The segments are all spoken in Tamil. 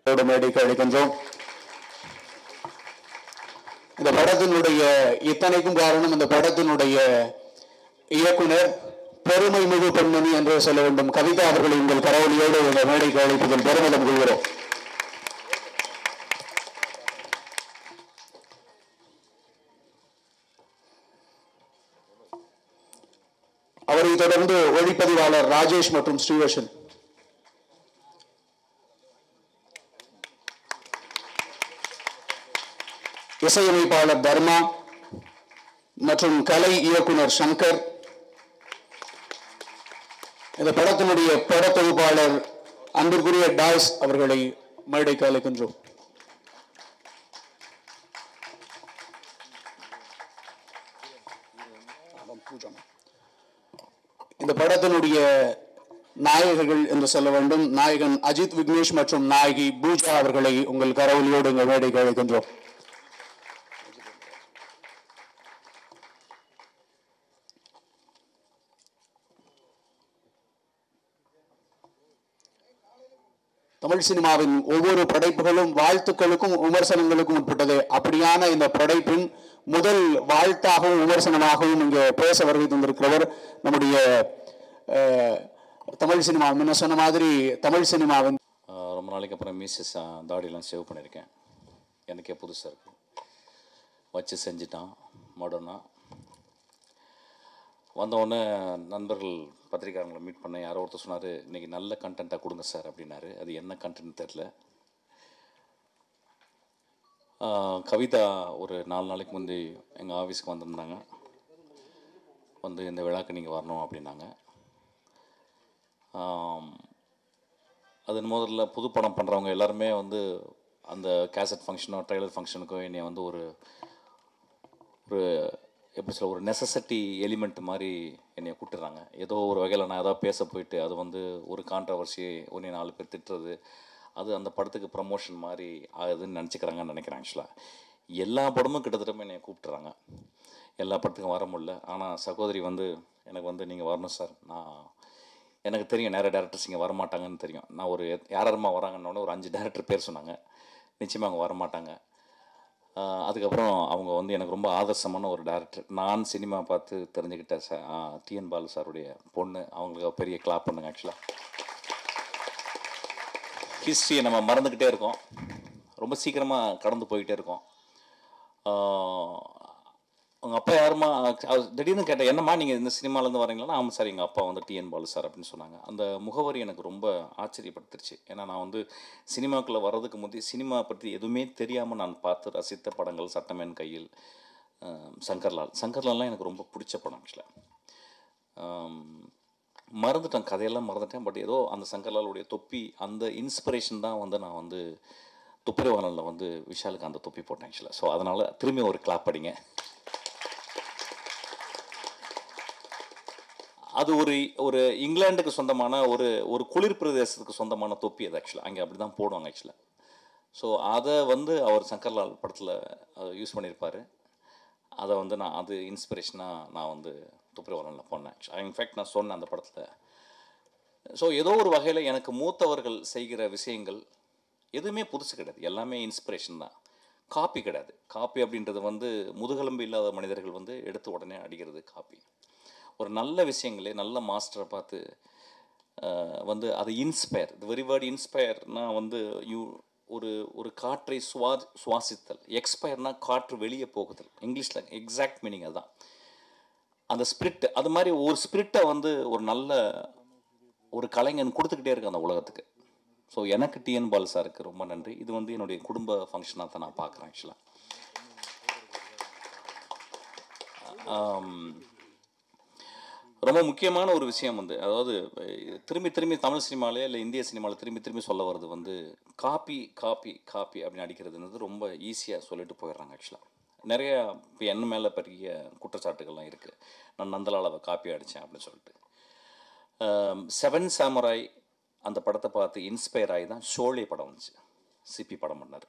அவரோட மேடைக்கு அழைக்கின்றோம் இந்த படத்தினுடைய இத்தனைக்கும் காரணம் இந்த படத்தினுடைய இயக்குனர் பெருமை மிகு பெண்மணி என்று சொல்ல வேண்டும் கவிதா அவர்களை உங்கள் கரவொலியோடு இந்த மேடைக்கு அழைப்பதில் பெருமிதம் கொள்கிறோம் அவரை தொடர்ந்து ஒளிப்பதிவாளர் ராஜேஷ் மற்றும் ஸ்ரீவர்ஷன் இசையமைப்பாளர் தர்மா மற்றும் கலை இயக்குனர் சங்கர் இந்த படத்தினுடைய படத்தொகுப்பாளர் அன்பிற்குரிய டாய்ஸ் அவர்களை மேடைக்கு அழைக்கின்றோம் இந்த படத்தினுடைய நாயகர்கள் என்று சொல்ல வேண்டும் நாயகன் அஜித் விக்னேஷ் மற்றும் நாயகி பூஜா அவர்களை உங்கள் கரவொலியோடு உங்கள் மேடைக்கு அழைக்கின்றோம் தமிழ் சினிமாவின் ஒவ்வொரு படைப்புகளும் வாழ்த்துக்களுக்கும் விமர்சனங்களுக்கும் உட்பட்டது அப்படியான இந்த படைப்பின் முதல் வாழ்த்தாகவும் விமர்சனமாகவும் இங்கே பேச வருகை தந்திருக்கிறவர் நம்முடைய அஹ், தமிழ் சினிமா முன்ன சொன்ன மாதிரி தமிழ் சினிமாவின் ஆஹ் ரொம்ப நாளைக்கு அப்புறம் மீசஸ் தாடியெல்லாம் சேவ் பண்ணியிருக்கேன் எனக்கே புதுசாக இருக்கு வச்சு செஞ்சிட்டான் மாடர்னாக வந்தவுடனே நண்பர்கள் பத்திரிக்காரங்களை மீட் பண்ணேன் யாரோ ஒருத்தர் சொன்னார் இன்னைக்கு நல்ல கண்டென்ட்டாக கொடுங்க சார் அப்படின்னாரு அது என்ன கண்டென்ட் தெரில ஆஹ் கவிதா ஒரு நாலு நாளைக்கு முந்தி எங்கள் ஆஃபீஸ்க்கு வந்திருந்தாங்க வந்து இந்த விழாக்கு நீங்கள் வரணும் அப்படின்னாங்க ஆம், அது முதல்ல புது படம் பண்ணுறவங்க எல்லாருமே வந்து அந்த கேசட் ஃபங்க்ஷனோ ட்ரைலர் ஃபங்க்ஷனுக்கோ என்னை வந்து ஒரு ஒரு எப்படி சொல்ல ஒரு நெசசிட்டி எலிமெண்ட் மாதிரி என்னை கூட்டுறாங்க ஏதோ ஒரு வகையில் நான் ஏதாவது பேச போயிட்டு அது வந்து ஒரு கான்ட்ரவர்சி ஒன்று நாலு பேர் திட்டுறது அது அந்த படத்துக்கு ப்ரமோஷன் மாதிரி ஆகுதுன்னு நினச்சிக்கிறாங்கன்னு நினைக்கிறேன் ஆக்சுவலாக எல்லா படமும் கிட்டத்தட்ட என்னை கூப்பிட்டுறாங்க எல்லா படத்துக்கும் வர முடியல ஆனால் சகோதரி வந்து எனக்கு வந்து நீங்கள் வரணும் சார் நான் எனக்கு தெரியும் நிறைய டேரக்டர்ஸ் இங்கே வரமாட்டாங்கன்னு தெரியும் நான் ஒரு யார் யாருமா வராங்கன்னொடனே ஒரு அஞ்சு டேரக்டர் பேர் சொன்னாங்க நிச்சயமாக அவங்க வரமாட்டாங்க ஆஹ் அதுக்கப்புறம் அவங்க வந்து எனக்கு ரொம்ப ஆதர்சமான ஒரு டேரக்டர் நான் சினிமா பார்த்து தெரிஞ்சுக்கிட்ட ச டிஎன் பாலு சாருடைய பொண்ணு அவங்களுக்கு பெரிய கிளாப் பண்ணுங்க ஆக்சுவலாக ஹிஸ்ட்ரியை நம்ம மறந்துக்கிட்டே இருக்கோம் ரொம்ப சீக்கிரமாக கடந்து போய்கிட்டே இருக்கோம் ஆஹ் அவங்க அப்பா யாருமா அவர் திடீர்னு கேட்டேன் என்னம்மா நீங்கள் இந்த சினிமாலேருந்து வரீங்களா ஆமாம் சார் எங்கள் அப்பா வந்து டிஎன் பாலு சார் அப்படின்னு சொன்னாங்க அந்த முகவரி எனக்கு ரொம்ப ஆச்சரியப்படுத்திருச்சு ஏன்னா நான் வந்து சினிமாக்குள்ளே வர்றதுக்கு முந்தைய சினிமா பற்றி எதுவுமே தெரியாமல் நான் பார்த்து ரசித்த படங்கள் சட்டமேன் கையில் ஆஹ் சங்கர்லால் சங்கர்லால்லாம் எனக்கு ரொம்ப பிடிச்ச படம் ஆக்சுவலாக மறந்துட்டேன் கதையெல்லாம் மறந்துட்டேன் பட் ஏதோ அந்த சங்கர்லாலுடைய தொப்பி அந்த இன்ஸ்பிரேஷன் தான் வந்து நான் வந்து துப்புரவாளனில் வந்து விஷாலுக்கு அந்த தொப்பி போட்டேன் ஆக்சுவலாக ஸோ அதனால் திரும்பி ஒரு கிளாப் அடிங்க அது ஒரு ஒரு இங்கிலாந்துக்கு சொந்தமான ஒரு ஒரு குளிர் பிரதேசத்துக்கு சொந்தமான தொப்பி அது ஆக்சுவலாக அங்கே அப்படி தான் போடுவாங்க ஆக்சுவலாக ஸோ அதை வந்து அவர் சங்கர்லால் படத்தில் யூஸ் பண்ணியிருப்பார் அதை வந்து நான் அது இன்ஸ்பிரேஷனாக நான் வந்து துப்புரவாளனில் போனேன் இன்ஃபேக்ட் நான் சொன்னேன் அந்த படத்தில் ஸோ ஏதோ ஒரு வகையில் எனக்கு மூத்தவர்கள் செய்கிற விஷயங்கள் எதுவுமே புதுசு கிடையாது எல்லாமே இன்ஸ்பிரேஷன் தான் காப்பி கிடையாது காப்பி அப்படின்றது வந்து முதுகெலும்பு இல்லாத மனிதர்கள் வந்து எடுத்து உடனே அடிக்கிறது காப்பி ஒரு நல்ல விஷயங்களே நல்ல மாஸ்டரை பார்த்து அஹ், வந்து அது இன்ஸ்பயர் த வெரி வேர்ட் இன்ஸ்பயர்னா வந்து யூ ஒரு ஒரு காற்றை சுவா சுவாசித்தல் எக்ஸ்பயர்னா காற்று வெளியே போகுதல் இங்கிலீஷில் எக்ஸாக்ட் மீனிங் அதுதான் அந்த ஸ்பிரிட் அது மாதிரி ஒரு ஸ்பிரிட்டை வந்து ஒரு நல்ல ஒரு கலைஞன் கொடுத்துக்கிட்டே இருக்கு அந்த உலகத்துக்கு ஸோ எனக்கு டிஎன் பால் சாருக்கு ரொம்ப நன்றி இது வந்து என்னுடைய குடும்ப ஃபங்க்ஷனாக தான் நான் பார்க்குறேன் ஆக்சுவலாக ரொம்ப முக்கியமான ஒரு விஷயம் வந்து அதாவது அஹ், திரும்பி திரும்பி தமிழ் சினிமாலே இல்லை இந்திய சினிமாவில் திரும்பி திரும்பி சொல்ல வர்றது வந்து காப்பி காப்பி காப்பி அப்படின்னு அடிக்கிறதுன்றது ரொம்ப ஈஸியாக சொல்லிட்டு போயிடுறாங்க ஆக்சுவலாக நிறைய இப்போ என்ன மேலே பெரிய குற்றச்சாட்டுகள்லாம் இருக்குது நான் நந்தலால் அவ காப்பி அடித்தேன் அப்படின்னு சொல்லிட்டு செவன் சாமுராய் அந்த படத்தை பார்த்து இன்ஸ்பயர் ஆகி தான் ஷோலே படம் வந்துச்சு சிபி படம் பண்ணார்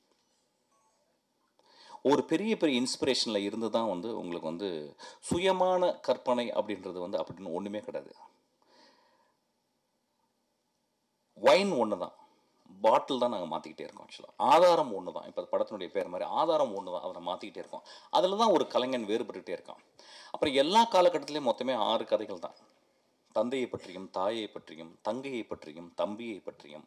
ஒரு பெரிய பெரிய இன்ஸ்பிரேஷனில் இருந்து தான் வந்து உங்களுக்கு வந்து சுயமான கற்பனை அப்படின்றது வந்து அப்படின்னு ஒன்றுமே கிடையாது வைன் ஒன்று தான் பாட்டில் தான் நாங்கள் மாற்றிக்கிட்டே இருக்கோம் ஆக்சுவலாக ஆதாரம் ஒன்று தான் இப்போ படத்தினுடைய பேர் மாதிரி ஆதாரம் ஒன்று தான் அவரை மாற்றிக்கிட்டே இருக்கோம் அதில் தான் ஒரு கலைஞன் வேறுபட்டுகிட்டே இருக்கான் அப்புறம் எல்லா காலகட்டத்திலையும் மொத்தமே ஆறு கதைகள் தான் தந்தையை பற்றியும் தாயை பற்றியும் தங்கையை பற்றியும் தம்பியை பற்றியும்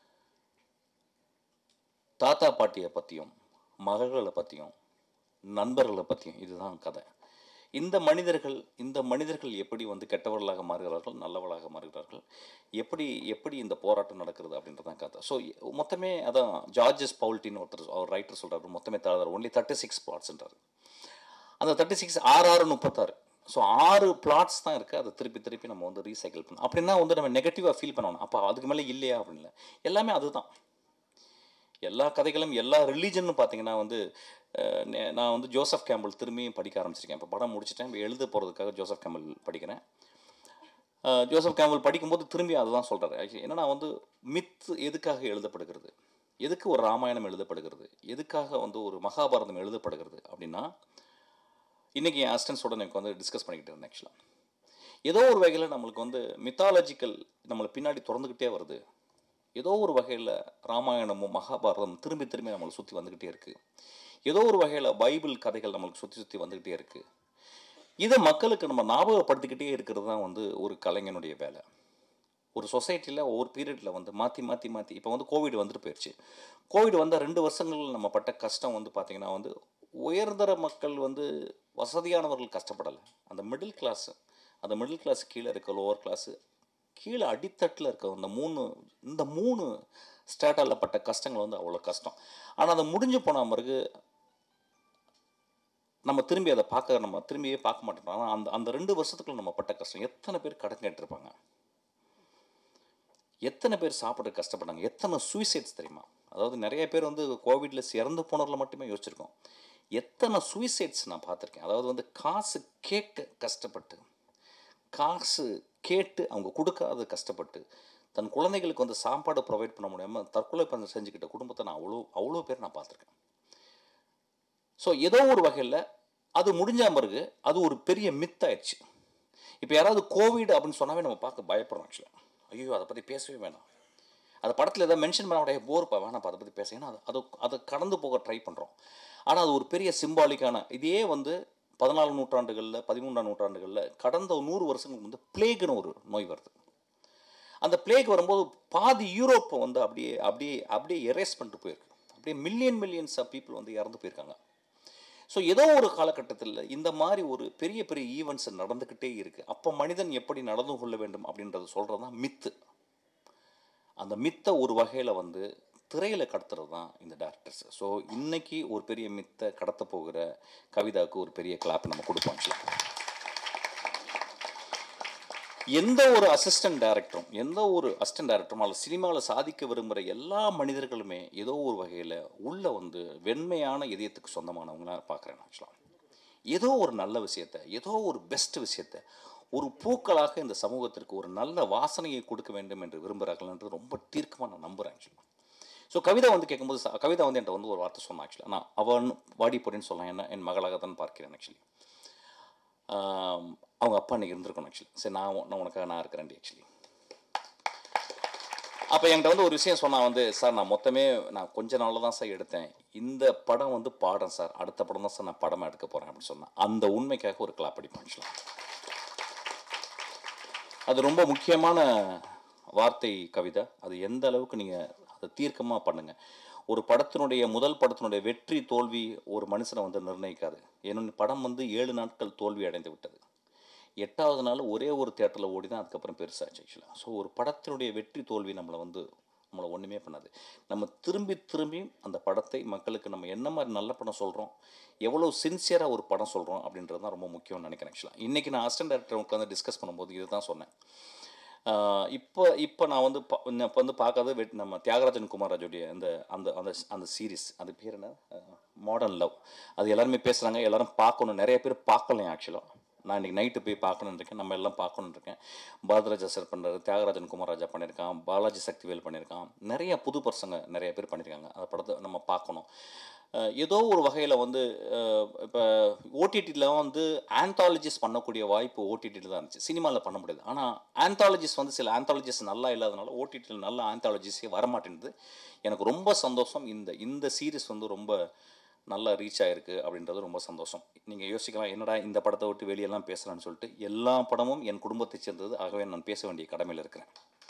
தாத்தா பாட்டியை பற்றியும் மகள்களை பற்றியும் நண்பர்களை பற்றியும் இதுதான் கதை இந்த மனிதர்கள் இந்த மனிதர்கள் எப்படி வந்து கெட்டவர்களாக மாறுகிறார்கள் நல்லவர்களாக மாறுகிறார்கள் எப்படி எப்படி இந்த போராட்டம் நடக்கிறது அப்படின்றதான் கதை ஸோ மொத்தமே அதான் ஜார்ஜஸ் பவுல்டின்னு ஒருத்தர் அவர் ரைட்டர் சொல்கிறார் மொத்தமே தரார் ஒன்லி தேர்ட்டி சிக்ஸ் பிளாட்ஸ்ன்றார் அந்த தேர்ட்டி சிக்ஸ் ஆறு ஆறு முப்பத்தாறு ஸோ ஆறு பிளாட்ஸ் தான் இருக்குது அதை திருப்பி திருப்பி நம்ம வந்து ரீசைக்கிள் பண்ணணும் அப்படின்னா வந்து நம்ம நெகட்டிவாக ஃபீல் பண்ணணும் அப்போ அதுக்கு மேலே இல்லையா அப்படின்னு இல்லை எல்லாமே அதுதான் எல்லா கதைகளும் எல்லா ரிலீஜன்னு பார்த்தீங்கன்னா வந்து அஹ், நே- நான் வந்து ஜோசப் கேம்பிள் திரும்பியும் படிக்க ஆரம்பிச்சிருக்கேன் இப்போ படம் முடிச்சிட்டேன் இப்போ எழுத போகிறதுக்காக ஜோசப் கேம்பிள் படிக்கிறேன் அஹ், ஜோசப் கேம்பிள் படிக்கும்போது திரும்பி அதுதான் சொல்கிறாரு ஆக்சுவலி என்னன்னா வந்து மித் எதுக்காக எழுதப்படுகிறது எதுக்கு ஒரு ராமாயணம் எழுதப்படுகிறது எதுக்காக வந்து ஒரு மகாபாரதம் எழுதப்படுகிறது அப்படின்னா இன்றைக்கி என் அசிஸ்டன்ஸோட எனக்கு வந்து டிஸ்கஸ் பண்ணிக்கிட்டு இருந்தேன் ஆக்சுவலாக ஏதோ ஒரு வகையில் நம்மளுக்கு வந்து மித்தாலஜிக்கல் நம்மளை பின்னாடி திறந்துக்கிட்டே வருது ஏதோ ஒரு வகையில் ராமாயணமும் மகாபாரதம் திரும்பி திரும்பி நம்மளை சுற்றி வந்துக்கிட்டே இருக்குது ஏதோ ஒரு வகையில் பைபிள் கதைகள் நம்மளுக்கு சுற்றி சுற்றி வந்துக்கிட்டே இருக்குது இதை மக்களுக்கு நம்ம ஞாபகப்படுத்திக்கிட்டே இருக்கிறது தான் வந்து ஒரு கலைஞனுடைய வேலை ஒரு சொசைட்டியில் ஒவ்வொரு பீரியடில் வந்து மாற்றி மாற்றி மாற்றி இப்போ வந்து கோவிட் வந்துட்டு போயிடுச்சு கோவிட் வந்த ரெண்டு வருஷங்கள் நம்ம பட்ட கஷ்டம் வந்து பார்த்திங்கன்னா வந்து உயர்தர மக்கள் வந்து வசதியானவர்கள் கஷ்டப்படலை அந்த மிடில் கிளாஸ் அந்த மிடில் கிளாஸ் கீழே இருக்க லோவர் கிளாஸு கீழே அடித்தட்டில் இருக்க இந்த மூணு இந்த மூணு ஸ்டேட்டால் பட்ட கஷ்டங்கள் வந்து அவ்வளோ கஷ்டம் ஆனால் அதை முடிஞ்சு போன பிறகு நம்ம திரும்பி அதை பார்க்க நம்ம திரும்பியே பார்க்க மாட்டோம் ஆனால் அந்த அந்த ரெண்டு வருஷத்துக்குள்ள நம்ம பட்ட கஷ்டம் எத்தனை பேர் கடன் கேட்டிருப்பாங்க எத்தனை பேர் சாப்பிட கஷ்டப்பட்டாங்க எத்தனை சூசைட்ஸ் தெரியுமா அதாவது நிறைய பேர் வந்து கோவிட்ல இறந்து போனவர்களை மட்டுமே யோசிச்சிருக்கோம் எத்தனை சூசைட்ஸ் நான் பார்த்துருக்கேன் அதாவது வந்து காசு கேட்க கஷ்டப்பட்டு காசு கேட்டு அவங்க கொடுக்காத கஷ்டப்பட்டு தன் குழந்தைகளுக்கு வந்து சாப்பாடு ப்ரொவைட் பண்ண முடியாமல் தற்கொலை பண்ண செஞ்சுக்கிட்ட குடும்பத்தை நான் அவ்வளோ அவ்வளோ பேர் நான் பார்த்துருக்கேன் ஸோ ஏதோ ஒரு வகையில் அது முடிஞ்ச பிறகு அது ஒரு பெரிய மித் ஆயிடுச்சு இப்போ யாராவது கோவிட் அப்படின்னு சொன்னாவே நம்ம பார்க்க பயப்படுறோம் ஆக்சுவலாக ஐயோ அதை பற்றி பேசவே வேணாம் அது படத்தில் ஏதாவது மென்ஷன் பண்ண உடைய போர்ப்பா வேணாம் அதை பற்றி பேச ஏன்னா அது அது அதை கடந்து போக ட்ரை பண்ணுறோம் ஆனால் அது ஒரு பெரிய சிம்பாலிக்கான இதே வந்து பதினாலு நூற்றாண்டுகளில் பதிமூன்றாம் நூற்றாண்டுகளில் கடந்த ஒரு நூறு வருஷங்களுக்கு வந்து பிளேக்குன்னு ஒரு நோய் வருது அந்த பிளேக் வரும்போது பாதி யூரோப்பை வந்து அப்படியே அப்படியே அப்படியே எரேஸ் பண்ணிட்டு போயிருக்கு அப்படியே மில்லியன் மில்லியன்ஸ் ஆஃப் பீப்புள் வந்து இறந்து போயிருக்காங்க ஸோ ஏதோ ஒரு காலகட்டத்தில் இந்த மாதிரி ஒரு பெரிய பெரிய ஈவெண்ட்ஸ் நடந்துக்கிட்டே இருக்குது அப்போ மனிதன் எப்படி நடந்து கொள்ள வேண்டும் அப்படின்றத சொல்கிறது தான் மித்து அந்த மித்தை ஒரு வகையில் வந்து திரையில் கடத்துறது தான் இந்த டேரக்டர்ஸ் ஸோ இன்னைக்கு ஒரு பெரிய மித்தை கடத்த போகிற கவிதாவுக்கு ஒரு பெரிய கிளாப் நம்ம கொடுப்போம் actually. எந்த ஒரு அசிஸ்டன்ட் டைரக்டரும் எந்த ஒரு அசிஸ்டன்ட் டைரக்டரும் அல்லது சினிமாவில் சாதிக்க விரும்புகிற எல்லா மனிதர்களுமே ஏதோ ஒரு வகையில் உள்ள வந்து வெண்மையான இதயத்துக்கு சொந்தமானவங்களா பார்க்குறேன் ஆக்சுவலாக ஏதோ ஒரு நல்ல விஷயத்த ஏதோ ஒரு பெஸ்ட் விஷயத்த ஒரு பூக்களாக இந்த சமூகத்திற்கு ஒரு நல்ல வாசனையை கொடுக்க வேண்டும் என்று விரும்புகிறார்கள்ன்றது ரொம்ப தீர்க்கமாக நான் நம்புகிறேன் ஆக்சுவலாக ஸோ கவிதா வந்து கேட்கும்போது ச- கவிதா வந்து என்கிட்ட வந்து ஒரு வார்த்தை சொன்னான் ஆக்சுவலாக நான் அவன் வாடி போடின்னு சொல்லலாம் என்ன என் மகளாக தான் பார்க்கிறேன் ஆக்சுவலி அவங்க அப்பா அன்றைக்கி இருந்திருக்கணும் ஆக்சுவலி சரி நான் உ- நான் உனக்காக நான் இருக்கிறேன் ஆக்சுவலி அப்போ என்கிட்ட வந்து ஒரு விஷயம் சொன்னா வந்து சார் நான் மொத்தமே நான் கொஞ்ச நாளில் தான் சார் எடுத்தேன் இந்த படம் வந்து பாடம் சார் அடுத்த படம் தான் சார் நான் படமாக எடுக்க போகிறேன் அப்படின்னு சொன்னேன் அந்த உண்மைக்காக ஒரு கிளாப் அடிப்பேன் ஆக்சுவலாக அது ரொம்ப முக்கியமான வார்த்தை கவிதா அது எந்த அளவுக்கு நீங்கள் அதை தீர்க்கமாக பண்ணுங்கள் ஒரு படத்தினுடைய முதல் படத்தினுடைய வெற்றி தோல்வி ஒரு மனுஷனை வந்து நிர்ணயிக்காது ஏன்னா படம் வந்து ஏழு நாட்கள் தோல்வி அடைந்து விட்டது எட்டாவது நாள் ஒரே ஒரு தேட்டரில் ஓடி தான் அதுக்கப்புறம் பெருசாச்சு ஆக்சுவலாக ஸோ ஒரு படத்தினுடைய வெற்றி தோல்வி நம்மளை வந்து நம்மளை ஒன்றுமே பண்ணாது நம்ம திரும்பி திரும்பி அந்த படத்தை மக்களுக்கு நம்ம என்ன மாதிரி நல்ல படம் சொல்கிறோம் எவ்வளோ சின்சியராக ஒரு படம் சொல்கிறோம் அப்படின்றது தான் ரொம்ப முக்கியம்னு நினைக்கிறேன் ஆக்சுவலாக இன்றைக்கி நான் அசிஸ்டன்ட் டேரக்டர் உட்காந்து டிஸ்கஸ் பண்ணும்போது இது தான் சொன்னேன் ஆஹ் இப்போ இப்போ நான் வந்து பா- நான் இப்போ வந்து பார்க்காத வெட் நம்ம தியாகராஜன் குமாராஜுடைய அந்த அந்த அந்த அந்த சீரிஸ் அது பேர் என்ன மாடர்ன் லவ் அது எல்லாருமே பேசுகிறாங்க எல்லாரும் பார்க்கணும் நிறைய பேர் பார்க்கலையும் ஆக்சுவலாக நான் இன்றைக்கி நைட்டு போய் பார்க்கணுன்னு இருக்கேன் நம்ம எல்லாம் பார்க்கணுன்னு இருக்கேன் பாரதராஜா சார் பண்ணுறாரு தியாகராஜன் குமாராஜா பண்ணியிருக்கான் பாலாஜி சக்திவேல் பண்ணியிருக்கான் நிறைய புது பசங்க நிறைய பேர் பண்ணியிருக்காங்க அந்த படத்தை நம்ம பார்க்கணும் அஹ், ஏதோ ஒரு வகையில் வந்து இப்போ ஓடிடியில் வந்து ஆந்தாலஜிஸ் பண்ணக்கூடிய வாய்ப்பு ஓடிடியில் தான் இருந்துச்சு சினிமாவில் பண்ண முடியாது ஆனால் ஆந்தாலஜிஸ் வந்து சில ஆந்தாலஜிஸ் நல்லா இல்லாதனால ஓடிடியில் நல்ல ஆந்தாலஜிஸே வரமாட்டேங்குது எனக்கு ரொம்ப சந்தோஷம் இந்த இந்த சீரிஸ் வந்து ரொம்ப நல்லா ரீச் ஆயிருக்கு அப்படின்றது ரொம்ப சந்தோஷம் நீங்கள் யோசிக்கலாம் என்னடா இந்த படத்தை விட்டு வெளியெல்லாம் பேசுகிறேன்னு சொல்லிட்டு எல்லா படமும் என் குடும்பத்தை சேர்ந்தது ஆகவே நான் பேச வேண்டிய கடமையில் இருக்கிறேன்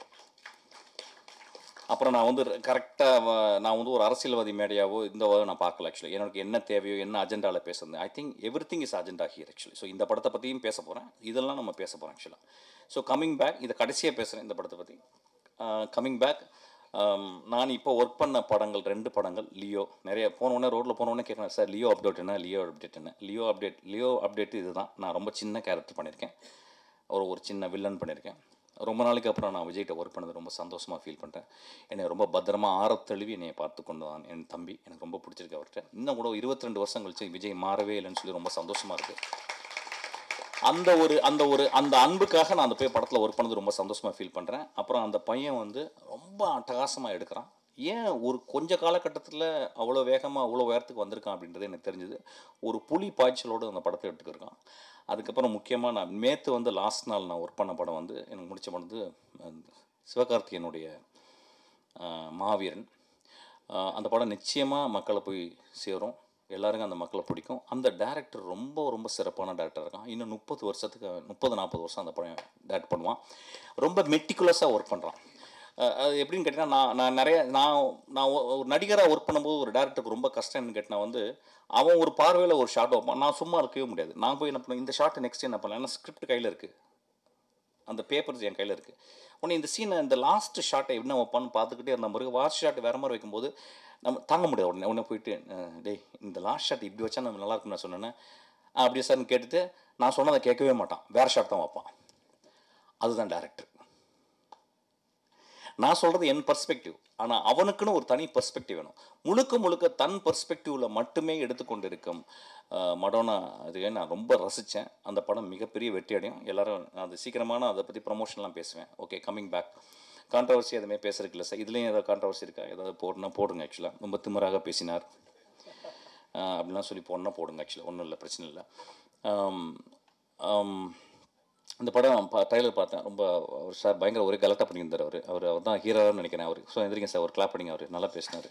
அப்புறம் நான் வந்து கரெக்டாக நான் வந்து ஒரு அரசியல்வாதி மேடையாவோ இந்த வகை நான் பார்க்கல ஆக்சுவலி எனக்கு என்ன தேவையோ என்ன அஜெண்டாவில் பேசுறது I think everything is agenda here actually so இந்த படத்தை பற்றியும் பேச போகிறேன் இதெல்லாம் நம்ம பேச போகிறோம் ஆக்சுவலாக ஸோ கம்மிங் பேக் இதை கடைசியாக பேசுகிறேன் இந்த படத்தை பற்றி கம்மிங் பேக் நான் இப்போ ஒர்க் பண்ண படங்கள் ரெண்டு படங்கள் லியோ நிறைய போனோடனே ரோட்டில் போனோடனே கேட்குறேன் சார் லியோ அப்டேட் என்ன லியோ அப்டேட் என்ன லியோ அப்டேட் லியோ அப்டேட் இதுதான் நான் ரொம்ப சின்ன கேரக்டர் பண்ணியிருக்கேன் ஒரு ஒரு சின்ன வில்லன் பண்ணியிருக்கேன் ரொம்ப நாளைக்கு அப்புறம் நான் விஜய்கிட்ட ஒர்க் பண்ணது ரொம்ப சந்தோஷமாக ஃபீல் பண்ணுறேன் என்னை ரொம்ப பத்திரமா ஆறத் தழுவி என்னை பார்த்து கொண்டு தான் என் தம்பி எனக்கு ரொம்ப பிடிச்சிருக்கு அவர்கிட்ட இன்னும் கூட இருபத்தி ரெண்டு வருஷம் கழிச்சு விஜய் மாறவே இல்லைன்னு சொல்லி ரொம்ப சந்தோஷமாக இருக்குது அந்த ஒரு அந்த ஒரு அந்த அன்புக்காக நான் அந்த போய் படத்தில் ஒர்க் பண்ணது ரொம்ப சந்தோஷமாக ஃபீல் பண்ணுறேன் அப்புறம் அந்த பையன் வந்து ரொம்ப அட்டகாசமாக எடுக்கிறான் ஏன் ஒரு கொஞ்ச காலகட்டத்தில் அவ்வளோ வேகமாக அவ்வளோ உயரத்துக்கு வந்திருக்கான் அப்படின்றது எனக்கு தெரிஞ்சுது ஒரு புலி பாய்ச்சலோடு அந்த படத்தை எடுத்துக்கிருக்கான் அதுக்கப்புறம் முக்கியமாக நான் நேற்று வந்து லாஸ்ட் நாள் நான் ஒர்க் பண்ண படம் வந்து எனக்கு முடிச்ச படம் வந்து அஹ், சிவகார்த்திகேயனுடைய அஹ், மாவீரன் அஹ், அந்த படம் நிச்சயமாக மக்களை போய் சேரும் எல்லாருக்கும் அந்த மக்களை பிடிக்கும் அந்த டேரக்டர் ரொம்ப ரொம்ப சிறப்பான டேரக்டர் இருக்கான் இன்னும் முப்பது வருஷத்துக்கு முப்பது நாற்பது வருஷம் அந்த படம் டேரக்ட் பண்ணுவான் ரொம்ப மெட்டிகுலஸாக ஒர்க் பண்ணுறான் அது எப்படின்னு கேட்டிங்கன்னா நான் நான் நிறைய நான் நான் ஒ- ஒரு நடிகராக ஒர்க் பண்ணும்போது ஒரு டேரக்டருக்கு ரொம்ப கஷ்டம்னு கேட்டினா வந்து அவன் ஒரு பார்வையில் ஒரு ஷாட் வைப்பான் நான் சும்மா இருக்கவே முடியாது நான் போய் என்ன பண்ணுவேன் இந்த ஷாட் நெக்ஸ்ட் என்ன பண்ணலாம் ஏன்னா ஸ்கிரிப்ட் கையில் இருக்குது அந்த பேப்பர்ஸ் என் கையில் இருக்குது உடனே இந்த சீனை இந்த லாஸ்ட் ஷாட்டை என்ன வைப்பான்னு பார்த்துக்கிட்டே இருந்த பிறகு லாஸ்ட் ஷாட் வேறு மாதிரி வைக்கும்போது நம்ம தாங்க முடியாது உடனே உடனே போயிட்டு அஹ், டேய் இந்த லாஸ்ட் ஷாட் இப்படி வச்சா நம்ம நல்லா இருக்கும்னு நான் சொன்னேன்னா "ஆ, அப்படியே சார்னு கேட்டுட்டு நான் சொன்னதை கேட்கவே மாட்டான் வேறு ஷாட் தான் வைப்பான் அதுதான் டேரக்டர் நான் சொல்கிறது என் பர்ஸ்பெக்டிவ் ஆனால் அவனுக்குன்னு ஒரு தனி பர்ஸ்பெக்டிவ் வேணும் முழுக்க முழுக்க தன் பர்ஸ்பெக்டிவில் மட்டுமே எடுத்துக்கொண்டு இருக்கும் அஹ், மடோனா அதுவே நான் ரொம்ப ரசித்தேன் அந்த படம் மிகப்பெரிய வெற்றி அடையும் எல்லாரும் நான் அது சீக்கிரமான அதை பற்றி ப்ரமோஷன்லாம் பேசுவேன் ஓகே கம்மிங் பேக் கான்ட்ரவர்சி எதுவுமே பேசுறதுக்கு இல்லை சார் இதுலேயும் ஏதாவது கான்ட்ரவர்சி இருக்கா ஏதாவது போடணும்னா போடுங்க ஆக்சுவலாக ரொம்ப திமிராக பேசினார் அஹ், அப்படிலாம் சொல்லி போடணும்னா போடுங்க ஆக்சுவலாக ஒன்றும் இல்லை பிரச்சனை இல்லை ஆம், ஆம், இந்த படம் பா ட்ரைலர் பார்த்தேன் ரொம்ப அவர் சார் பயங்கர ஒரே கலட்டாக பண்ணியிருந்தார் அவர் அவர் அவர் தான் ஹீரோன்னு நினைக்கிறேன் அவர் ஸோ எந்திரிங்க சார் ஒரு கிளாப் பண்ணிங்க அவர் நல்லா பேசினார்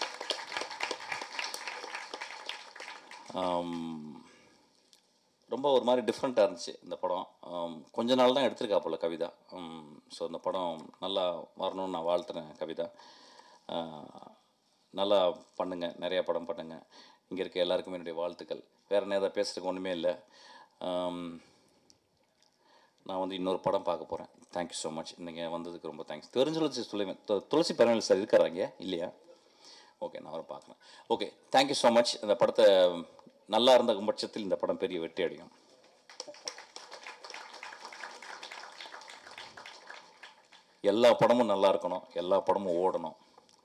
ரொம்ப ஒரு மாதிரி டிஃப்ரெண்ட்டாக இருந்துச்சு இந்த படம் ஆம், கொஞ்ச நாள் தான் எடுத்திருக்கா போல கவிதா ஸோ இந்த படம் நல்லா வரணும்னு நான் வாழ்த்துறேன் கவிதா ஆ, நல்லா பண்ணுங்கள் நிறையா படம் பண்ணுங்கள் இங்கே இருக்க எல்லாருக்குமே என்னுடைய வாழ்த்துக்கள் வேறு என்ன ஏதாவது பேசுறதுக்கு ஒன்றுமே இல்லை ஆம், நான் வந்து இன்னொரு படம் பார்க்க போகிறேன் தேங்க்யூ ஸோ மச் நீங்கள் வந்ததுக்கு ரொம்ப தேங்க்ஸ் தெரிஞ்சு சொல்லி துளசி பரவாயில்ல சார் இருக்கிறாங்க இல்லையா ஓகே நான் அவரை பார்க்குறேன் ஓகே தேங்க்யூ ஸோ மச் இந்த படத்தை நல்லா இருந்த பட்சத்தில் இந்த படம் பெரிய வெற்றி அடையும் எல்லா படமும் நல்லா இருக்கணும் எல்லா படமும் ஓடணும்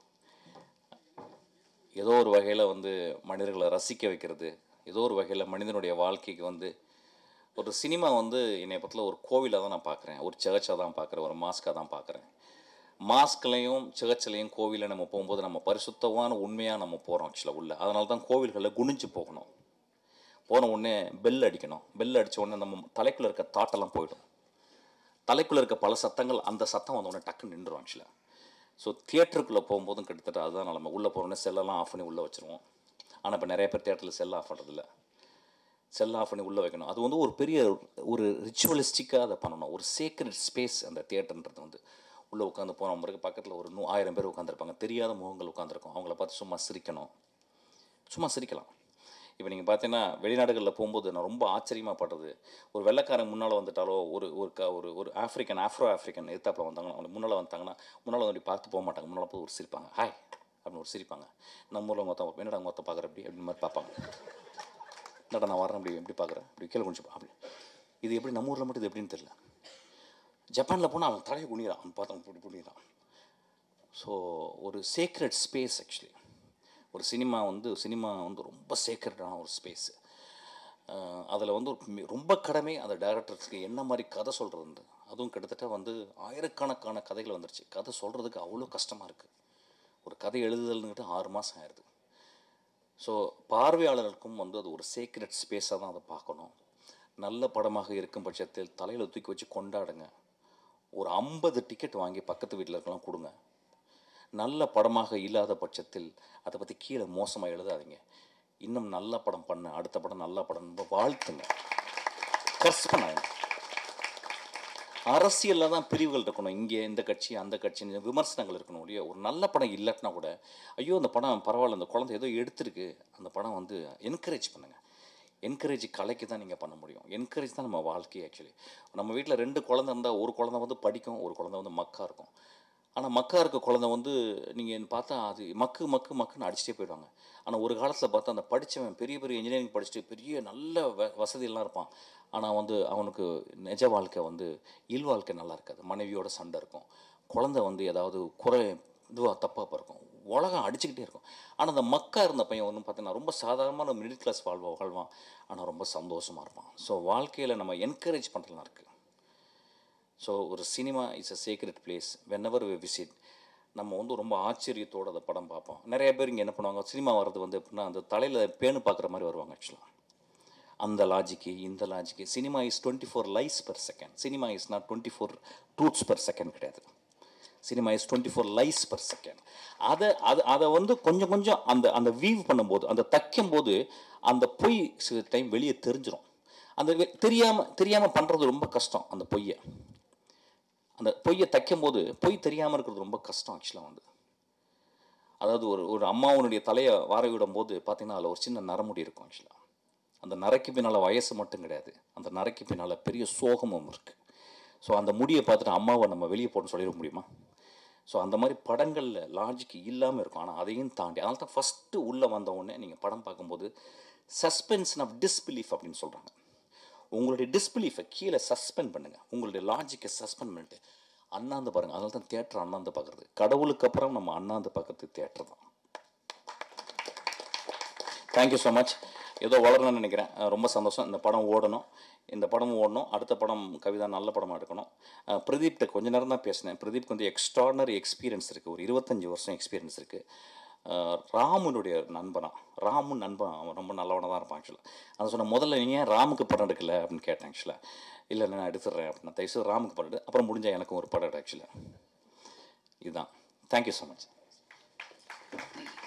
ஏதோ ஒரு வகையில் வந்து மனிதர்களை ரசிக்க வைக்கிறது ஏதோ ஒரு வகையில் மனிதனுடைய வாழ்க்கைக்கு வந்து ஒரு சினிமா வந்து என்னை பற்றில ஒரு கோவிலாக தான் நான் பார்க்குறேன் ஒரு சர்ச்சாக தான் பார்க்குறேன் ஒரு மாஸ்காக தான் பார்க்குறேன் மாஸ்க்லையும் சர்ச்சிலையும் கோவிலில் நம்ம போகும்போது நம்ம பரிசுத்தமான உண்மையாக நம்ம போகிறோம் ஆக்சுவலாக உள்ள அதனால தான் கோவில்களில் குனிஞ்சு போகணும் போன உடனே பெல் அடிக்கணும் பெல் அடித்த உடனே நம்ம தலைக்குள்ளே இருக்க தாட்டெல்லாம் போயிடும் தலைக்குள்ளே இருக்க பல சத்தங்கள் அந்த சத்தம் வந்த உடனே டக்குன்னு நின்றுடும் ஆக்சுவலாக ஸோ தியேட்டருக்குள்ளே போகும்போதும் கிட்டத்தட்ட அதுதான் நம்ம உள்ளே போகிறோன்னே செல்லெல்லாம் ஆஃப் பண்ணி உள்ளே வச்சுருவோம் ஆனால் இப்போ நிறைய பேர் தியேட்டரில் செல் ஆஃப் பண்ணுறதில்ல செல் ஆஃப் பண்ணி உள்ளே வைக்கணும் அது வந்து ஒரு பெரிய ஒரு ரிச்சுவலிஸ்டிக்காக அதை பண்ணணும் ஒரு சேக்ரெட் ஸ்பேஸ் அந்த தியேட்டர்ன்றது வந்து உள்ளே உட்காந்து போன பிறகு பக்கத்தில் ஒரு நூ ஆயிரம் பேர் உட்காந்துருப்பாங்க தெரியாத முகங்கள் உட்காந்துருக்கும் அவங்கள பார்த்து சும்மா சிரிக்கணும் சும்மா சிரிக்கலாம் இப்போ நீங்கள் பார்த்தீங்கன்னா வெளிநாடுகளில் போகும்போது நான் ரொம்ப ஆச்சரியமாக படுறது ஒரு வெள்ளைக்காரன் முன்னால் வந்துட்டாலோ ஒரு ஒரு க ஒரு ஒரு ஆஃப்ரிக்கன் ஆஃப்ரோ ஆஃப்ரிக்கன் எதிர்த்தாப்பில் வந்தாங்கன்னா அவங்க முன்னால் வந்தாங்கன்னா முன்னால் வந்து இப்படி பார்த்து போக மாட்டாங்க முன்னால் போய் ஒரு சிரிப்பாங்க ஹாய் அப்படின்னு ஒரு சிரிப்பாங்க நம்ம ஊரில் மொத்தம் என்னடா மொத்தம் பார்க்குற அப்படி அப்படின்னு மாதிரி பார்ப்பாங்க என்னடா நான் வரேன் அப்படி எப்படி பார்க்குறேன் இப்படி கீழே குடிச்சு அப்படி இது எப்படி நம்ம ஊரில் மட்டும் இது எப்படின்னு தெரியல ஜப்பானில் போனால் அவன் தலையை குனிகிறான் அவன் பார்த்தா இப்படி குனிகிறான் ஸோ ஒரு சேக்ரெட் ஸ்பேஸ் ஆக்சுவலி ஒரு சினிமா வந்து சினிமா வந்து ரொம்ப சேக்ரெட்டான ஒரு ஸ்பேஸ் அதில் வந்து ஒரு மி- ரொம்ப கடமை அந்த டைரக்டர்ஸ்க்கு என்ன மாதிரி கதை சொல்கிறது அதுவும் கிட்டத்தட்ட வந்து ஆயிரக்கணக்கான கதைகள் வந்துருச்சு கதை சொல்கிறதுக்கு அவ்வளோ கஷ்டமாக இருக்குது ஒரு கதை எழுதுதல்னுக்கிட்டு ஆறு மாதம் ஆயிடுது ஸோ பார்வையாளர்களுக்கும் வந்து அது ஒரு சீக்ரெட் ஸ்பேஸாக தான் அதை பார்க்கணும் நல்ல படமாக இருக்கும் பட்சத்தில் தலையில் தூக்கி வச்சு கொண்டாடுங்க ஒரு ஐம்பது டிக்கெட் வாங்கி பக்கத்து வீட்டில் இருக்கலாம் கொடுங்க நல்ல படமாக இல்லாத பட்சத்தில் அதை பற்றி கீழே மோசமாக எழுதாதீங்க இன்னும் நல்ல படம் பண்ண அடுத்த படம் நல்ல படம் வாழ்த்துங்க கர்ஸ் பண்ணாங்க அரசியலில் தான் பிரிவுகள் இருக்கணும் இங்கே இந்த கட்சி அந்த கட்சி விமர்சனங்கள் இருக்கணும் இல்லையா ஒரு நல்ல படம் இல்லட்டினா கூட ஐயோ அந்த படம் பரவாயில்ல அந்த குழந்தை ஏதோ எடுத்திருக்கு அந்த படம் வந்து என்கரேஜ் பண்ணுங்கள் என்கரேஜ் கலைக்கு தான் நீங்கள் பண்ண முடியும் என்கரேஜ் தான் நம்ம வாழ்க்கை ஆக்சுவலி நம்ம வீட்டில் ரெண்டு குழந்தை இருந்தால் ஒரு குழந்தை வந்து படிக்கும் ஒரு குழந்தை வந்து மக்கா இருக்கும் ஆனால் மக்கா இருக்க குழந்தை வந்து நீங்கள் பார்த்தா அது மக்கு மக்கு மக்குன்னு அடிச்சுட்டே போயிடுவாங்க ஆனால் ஒரு காலத்தில் பார்த்தா அந்த படித்தவன் பெரிய பெரிய இன்ஜினியரிங் படிச்சுட்டு பெரிய நல்ல வ வசதியெல்லாம் இருப்பான் ஆனால் வந்து அவனுக்கு நிஜ வாழ்க்கை வந்து இல் வாழ்க்கை நல்லா இருக்காது மனைவியோட சண்டை இருக்கும் குழந்தை வந்து ஏதாவது குறை இதுவாக தப்பாக இருக்கும் உலகம் அடிச்சுக்கிட்டே இருக்கும் ஆனால் அந்த மக்கா இருந்த பையன் வந்து பார்த்தீங்கன்னா ரொம்ப சாதாரணமான மிடில் கிளாஸ் வாழ்வா வாழ்வான் ஆனால் ரொம்ப சந்தோஷமாக இருப்பான் ஸோ வாழ்க்கையில் நம்ம என்கரேஜ் பண்ணுறதுலாம் இருக்குது ஸோ ஒரு cinema is a secret place whenever we visit நம்ம வந்து ரொம்ப ஆச்சரியத்தோடு அந்த படம் பார்ப்போம் நிறைய பேர் இங்கே என்ன பண்ணுவாங்க சினிமா வர்றது வந்து எப்படின்னா அந்த தலையில் பேணு பார்க்குற மாதிரி வருவாங்க ஆக்சுவலாக அந்த லாஜிக்கு இந்த லாஜிக்கு cinema is twenty four lies per second cinema is not twenty four truths per second கிடையாது cinema is twenty four lies per second அதை அது அதை வந்து கொஞ்சம் கொஞ்சம் அந்த அந்த வீவ் பண்ணும்போது அந்த தைக்கும் போது அந்த பொய் சில டைம் வெளியே தெரிஞ்சிடும் அந்த தெரியாமல் தெரியாமல் பண்ணுறது ரொம்ப கஷ்டம் அந்த பொய்யை அந்த பொய்யை தைக்கும் போது பொய் தெரியாமல் இருக்கிறது ரொம்ப கஷ்டம் ஆக்சுவலாக வந்து அதாவது ஒரு ஒரு அம்மாவனுடைய தலையை வார விடும் போது பார்த்தீங்கன்னா அதில் ஒரு சின்ன நரமுடி இருக்கும் ஆக்சுவலாக அந்த நரைக்கு பின்னால் வயசு மட்டும் கிடையாது அந்த நரைக்கு பின்னால் பெரிய சோகமும் இருக்குது ஸோ அந்த முடியை பார்த்துட்டு அம்மாவை நம்ம வெளியே போட்டு சொல்லிட முடியுமா ஸோ அந்த மாதிரி படங்களில் லாஜிக் இல்லாமல் இருக்கும் ஆனால் அதையும் தாண்டி அதனால தான் ஃபஸ்ட்டு உள்ளே வந்த உடனே நீங்கள் படம் பார்க்கும்போது சஸ்பென்ஷன் ஆஃப் டிஸ்பிலீஃப் அப்படின்னு சொல்கிறாங்க உங்களுடைய டிஸ்பிலீஃபை கீழே சஸ்பெண்ட் பண்ணுங்கள் உங்களுடைய லாஜிக்கை சஸ்பெண்ட் பண்ணிட்டு அண்ணாந்து பாருங்கள் அதனால தான் தேட்டர் அண்ணாந்து பார்க்குறது கடவுளுக்கு அப்புறம் நம்ம அண்ணாந்து பார்க்கறது தேட்டர் தான் தேங்க்யூ ஸோ மச் ஏதோ வளரணும்னு நினைக்கிறேன் அஹ் ரொம்ப சந்தோஷம் இந்த படம் ஓடணும் இந்த படம் ஓடணும் அடுத்த படம் கவிதா நல்ல படமாக எடுக்கணும் அஹ் பிரதீப்கிட்ட கொஞ்ச நேரம் தான் பேசினேன் பிரதீப்க்கு வந்து எக்ஸ்ட்ராடனரி எக்ஸ்பீரியன்ஸ் இருக்குது ஒரு இருபத்தஞ்சி வருஷம் எக்ஸ்பீரியன்ஸ் இருக்குது ராமுனுடைய நண்பனா ராமு நண்பன் அவன் ரொம்ப நல்லவனாக தான் இருப்பான் ஆக்சுவலாக அதை சொன்ன முதல்ல நீ ஏன் ராமுக்கு படம் எடுக்கல அப்படின்னு கேட்டேன் ஆக்சுவலாக இல்லை நான் எடுத்துடுறேன் அப்படின்னா தயவுசெய்து ராமுக்கு படம் எடு அப்புறம் முடிஞ்சால் எனக்கும் ஒரு படம் எடு ஆக்சுவலாக இதுதான் தேங்க்யூ ஸோ மச்